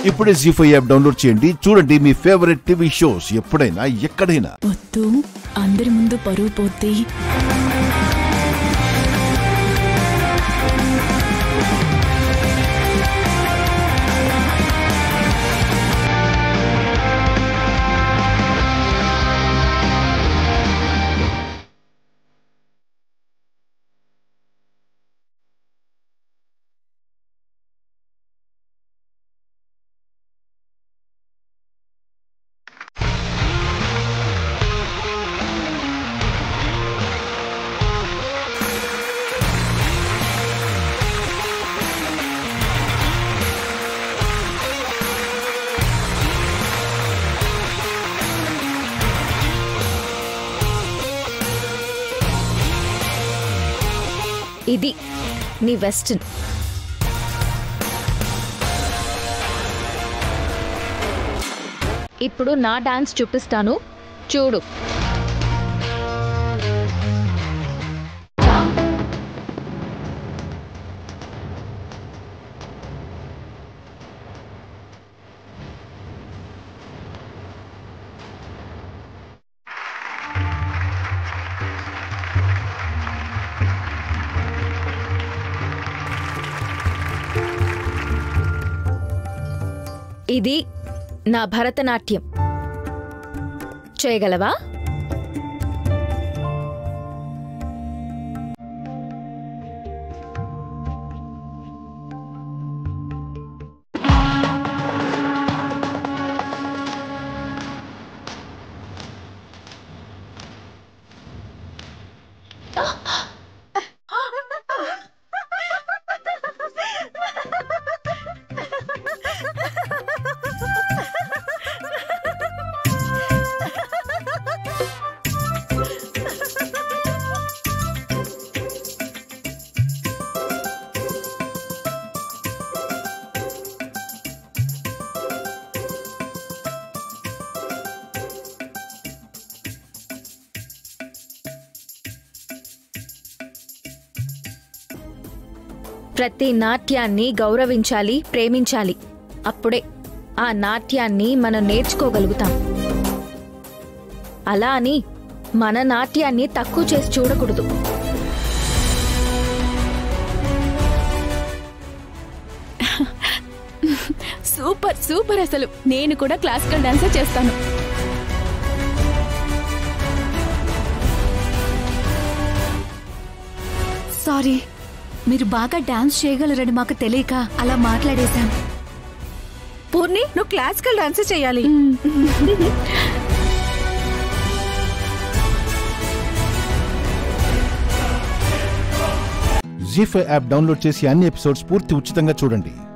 ఇప్పుడే G five app download చేయండి చూడండి మీ ఫేవరెట్ టీవీ షోస్ ఎప్పుడైనా ఎక్కడైనా వద్దు అందరి ముందు పరువు పోతే ఇది నీ వెస్టర్న్ ఇప్పుడు నా డాన్స్ చూపిస్తాను చూడు ఇది నా భరతనాట్యం చేయగలవా ప్రతి నాట్యాన్ని గౌరవించాలి ప్రేమించాలి అప్పుడే ఆ నాట్యాన్ని మనం నేర్చుకోగలుగుతాం అలా అని మన నాట్యాన్ని తక్కువ చేసి చూడకూడదు సూపర్ సూపర్ అసలు నేను కూడా క్లాసికల్ డాన్సే చేస్తాను సారీ మీరు బాగా డాన్స్ చేయగలరని మాకు తెలియక అలా మాట్లాడేశాం పూర్ణి నువ్వు క్లాసికల్ డాన్స్ చేయాలి జీ ఫైవ్ యాప్ డౌన్లోడ్ చేసి అన్ని ఎపిసోడ్స్ పూర్తి ఉచితంగా చూడండి